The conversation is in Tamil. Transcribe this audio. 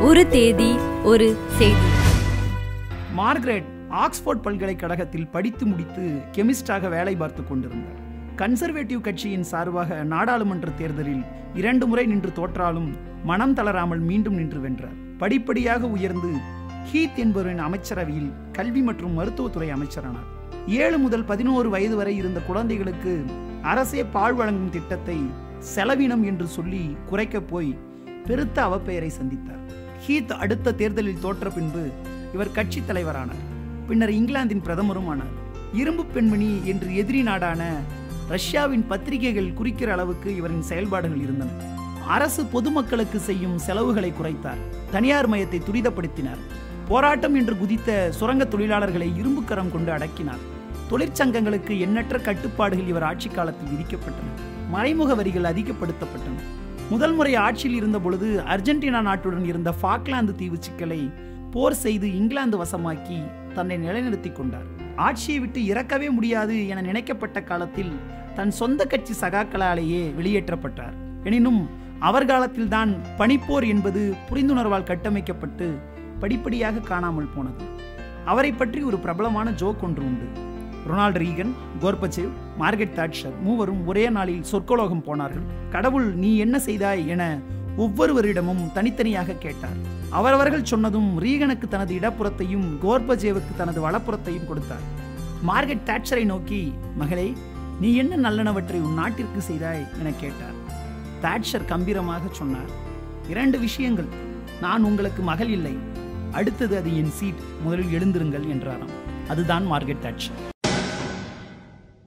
ஒரு தேதி ஒரு செய்தி மார்கரெட் ஆக்ஸ்போர்ட் பல்கலைக்கழகத்தில் படித்து முடித்து கெமிஸ்டாக வேலை பார்த்து கொண்டிருந்தார் கன்சர்வேட்டிவ் கட்சியின் சார்பாக நாடாளுமன்ற தேர்தலில் இரண்டு முறை நின்று தோற்றாலும் மனம் தளராமல் மீண்டும் நின்று வென்றார் படிப்படியாக உயர்ந்து ஹீத் என்பவரின் அமைச்சரவையில் கல்வி மற்றும் மருத்துவத்துறை அமைச்சரானார் ஏழு முதல் பதினோரு வயது வரை இருந்த குழந்தைகளுக்கு அரசே பால் வழங்கும் திட்டத்தை செலவினம் என்று சொல்லி குறைக்கப் போய் பெருத்த அவப்பெயரை சந்தித்தார் ஹீத் அடுத்த தேர்தலில் தோற்ற பின்பு இவர் கட்சி தலைவரானார் பின்னர் இங்கிலாந்தின் பிரதமரும் ஆனார் இரும்பு பெண்மணி என்று எதிரி நாடான ரஷ்யாவின் பத்திரிகைகள் குறிக்கிற அளவுக்கு இவரின் செயல்பாடுகள் இருந்தன அரசு பொதுமக்களுக்கு செய்யும் செலவுகளை குறைத்தார் தனியார் மயத்தை துரிதப்படுத்தினார் போராட்டம் என்று குதித்த சுரங்க தொழிலாளர்களை இரும்பு கரம் கொண்டு அடக்கினார் தொழிற்சங்கங்களுக்கு எண்ணற்ற கட்டுப்பாடுகள் இவர் ஆட்சி காலத்தில் விதிக்கப்பட்டன மறைமுக வரிகள் அதிகப்படுத்தப்பட்டன முதல் முறை ஆட்சியில் இருந்த பொழுது அர்ஜென்டினா நாட்டுடன் இருந்த ஃபாக்லாந்து தீவு சிக்கலை போர் செய்து இங்கிலாந்து வசமாக்கி தன்னை நிலைநிறுத்திக் கொண்டார் ஆட்சியை விட்டு இறக்கவே முடியாது என நினைக்கப்பட்ட காலத்தில் தன் சொந்த கட்சி சகாக்களாலேயே வெளியேற்றப்பட்டார் எனினும் அவர் காலத்தில்தான் பனிப்போர் என்பது புரிந்துணர்வால் கட்டமைக்கப்பட்டு படிப்படியாக காணாமல் போனது அவரை பற்றி ஒரு பிரபலமான ஜோக் ஒன்று உண்டு Ronald Reagan Gorbachev Margaret Thatcher மூவரும் ஒரே நாளில் சொர்க்கலோகம் போனார்கள் கடவுள் நீ என்ன செய்தாய் என ஒவ்வொருவரிடமும் தனித்தனியாக கேட்டார் அவரவர்கள் சொன்னதும் ரீகனுக்கு தனது இடப்புறத்தையும் கோர்பஜேவுக்கு தனது வலப்புறத்தையும் கொடுத்தார் மார்கெட் தாட்சரை நோக்கி மகளே நீ என்ன நல்லனவற்றை உன் நாட்டிற்கு செய்தாய் என கேட்டார் தாட்சர் கம்பீரமாக சொன்னார் இரண்டு விஷயங்கள் நான் உங்களுக்கு மகள் இல்லை அடுத்தது அது என் சீட் முதலில் எழுந்திருங்கள் என்றாராம் அதுதான் மார்கெட் தாட்சர்